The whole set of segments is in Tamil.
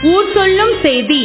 ஊர் சொல்லும் செய்தி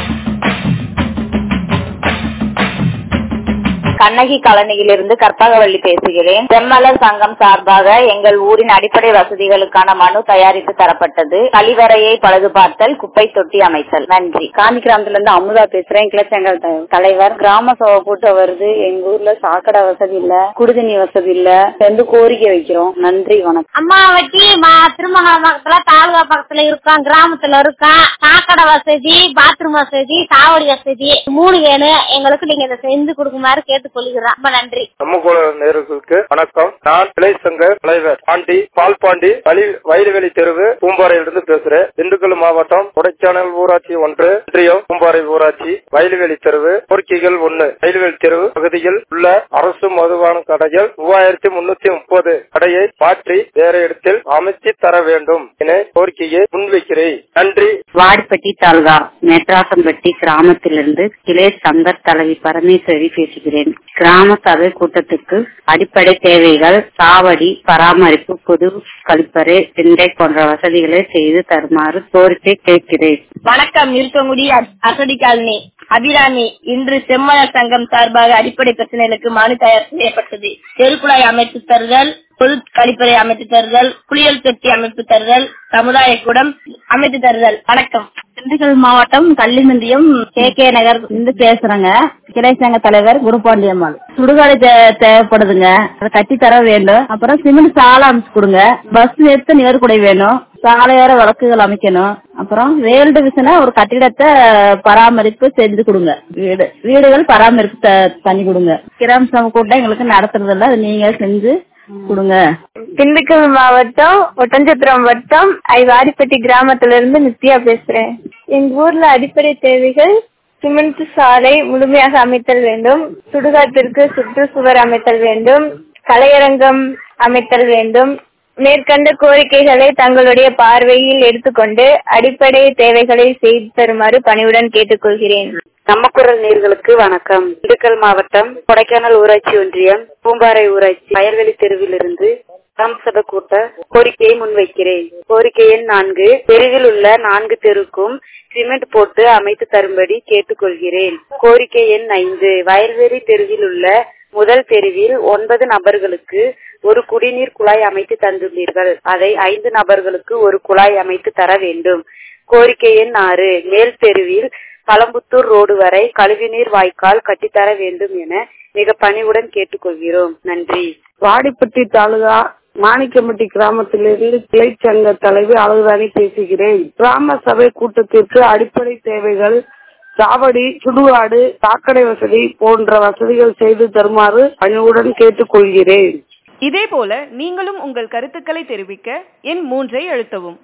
கண்ணகி காலனியிலிருந்து கற்பகவள்ளி பேசுகிறேன் செம்மலர் சங்கம் சார்பாக எங்கள் ஊரின் அடிப்படை வசதிகளுக்கான மனு தயாரித்து தரப்பட்டது கழிவறையை பழுது பார்த்தல் குப்பை தொட்டி அமைத்தல் நன்றி காந்தி கிராமத்துல இருந்து அமுதா பேசுறேன் கிளச்சங்கள் தலைவர் கிராம சபை கூட்டம் வருது எங்க ஊர்ல சாக்கடை வசதி இல்ல குடிதண்ணி வசதி இல்ல ரெண்டு கோரிக்கை வைக்கிறோம் நன்றி வணக்கம் அம்மாவட்டி திருமங்கல பக்கத்துல தாலுகா பக்கத்துல இருக்கோம் கிராமத்துல இருக்கோம் சாக்கடை வசதி பாத்ரூம் வசதி சாவடி வசதி மூணு வேணும் எங்களுக்கு நீங்க இதை செஞ்சு கொடுக்குமாறு கேட்டுக்கொள்கிறோம் ரொம்ப நன்றி சமூக நேர்களுக்கு வணக்கம் நான் இளை சங்க தலைவர் பாண்டி பால் பாண்டி வலி வயல்வெளி தெருவு பூம்பாறையிலிருந்து பேசுறேன் திண்டுக்கல் மாவட்டம் கொடைக்கானல் ஊராட்சி ஒன்று ஒன்றியம் பூம்பாறை ஊராட்சி வயல்வெளி தெருவு கோரிக்கைகள் ஒண்ணு வயல்வெளி தெருவு பகுதியில் உள்ள அரசு மதுபான கடைகள் மூவாயிரத்தி முன்னூத்தி முப்பது கடையை மாற்றி வேற இடத்தில் அமைச்சு தர வேண்டும் என கோரிக்கையை முன்வைக்கிறேன் நன்றி வாடிப்பட்டி தாலுகா மெட்ராசம்பட்டி கிராமத்திலிருந்து கிளை சங்கர் தலைவி பரமேஸ்வரி பேசுகிறேன் கிராம சபை கூட்டத்துக்கு அடிப்படை தேவைகள் சாவடி பராமரிப்பு பொது கழிப்பறை திண்டை போன்ற வசதிகளை செய்து தருமாறு கோரிக்கை கேட்கிறேன் வணக்கம் இருக்கங்குடி அசடி காலனி அபிராமி இன்று செம்மலர் சங்கம் சார்பாக அடிப்படை பிரச்சனைகளுக்கு மனு தயார் செய்யப்பட்டது தெருக்குழாய் அமைத்து தருதல் பொது கழிப்பறை அமைத்து தருதல் குளியல் தொட்டி அமைத்து தருதல் சமுதாய கூடம் அமைத்து தருதல் வணக்கம் திண்டுக்கல் மாவட்டம் கள்ளிமந்தியம் கே கே நகர் இருந்து பேசுறேங்க கிளை சங்க தலைவர் குருபாண்டி அம்மாள் சுடுகாடு தே- தேவைப்படுதுங்க அதை கட்டி தர வேண்டும் அப்புறம் சிமெண்ட் சாலை அமைச்சு கொடுங்க பஸ் நிறுத்த நேர்குடை வேணும் சாலையோர விளக்குகள் அமைக்கணும் அப்புறம் வேல் டிவிஷனா ஒரு கட்டிடத்தை பராமரிப்பு செஞ்சு கொடுங்க வீடு வீடுகள் பராமரிப்பு த- பண்ணி கொடுங்க கிராம சபை கூட்டம் எங்களுக்கு நடத்துறது இல்ல அது நீங்க செஞ்சு கொடுங்க திண்டுக்கல் மாவட்டம் ஒட்டஞ்சத்திரம் வட்டம் ஐவாடிப்பட்டி கிராமத்துல இருந்து நித்யா பேசுறேன் எங்க ஊர்ல அடிப்படை தேவைகள் சிமெண்ட் சாலை முழுமையாக அமைத்தல் வேண்டும் சுடுகாட்டிற்கு சுற்றுச்சுவர் அமைத்தல் வேண்டும் கலையரங்கம் அமைத்தல் வேண்டும் மேற்கண்ட கோரிக்கைகளை தங்களுடைய பார்வையில் எடுத்துக்கொண்டு அடிப்படை தேவைகளை செய்து தருமாறு பணிவுடன் கேட்டுக்கொள்கிறேன் நம்ம குரல் நேர்களுக்கு வணக்கம் திண்டுக்கல் மாவட்டம் கொடைக்கானல் ஊராட்சி ஒன்றியம் பூம்பாறை ஊராட்சி வயல்வெளி தெருவிலிருந்து கிராம சபை கூட்ட கோரிக்கையை முன்வைக்கிறேன் கோரிக்கை எண் நான்கு தெருவில் உள்ள நான்கு தெருக்கும் சிமெண்ட் போட்டு அமைத்து தரும்படி கேட்டுக்கொள்கிறேன் கோரிக்கை எண் ஐந்து வயல்வெளி தெருவில் உள்ள முதல் தெருவில் ஒன்பது நபர்களுக்கு ஒரு குடிநீர் குழாய் அமைத்து தந்துள்ளீர்கள் அதை ஐந்து நபர்களுக்கு ஒரு குழாய் அமைத்து தர வேண்டும் கோரிக்கை எண் ஆறு மேல் தெருவில் பழம்புத்தூர் ரோடு வரை கழிவுநீர் வாய்க்கால் கட்டித்தர வேண்டும் என மிக பணிவுடன் கேட்டுக்கொள்கிறோம் நன்றி வாடிப்பட்டி தாலுகா மாணிக்கம்பட்டி கிராமத்திலிருந்து கிளை சங்க தலைவி அழகுராணி பேசுகிறேன் கிராம சபை கூட்டத்திற்கு அடிப்படை தேவைகள் சாவடி சுடுகாடு சாக்கடை வசதி போன்ற வசதிகள் செய்து தருமாறு பணிவுடன் கேட்டுக்கொள்கிறேன் இதேபோல நீங்களும் உங்கள் கருத்துக்களை தெரிவிக்க எண் மூன்றை அழுத்தவும்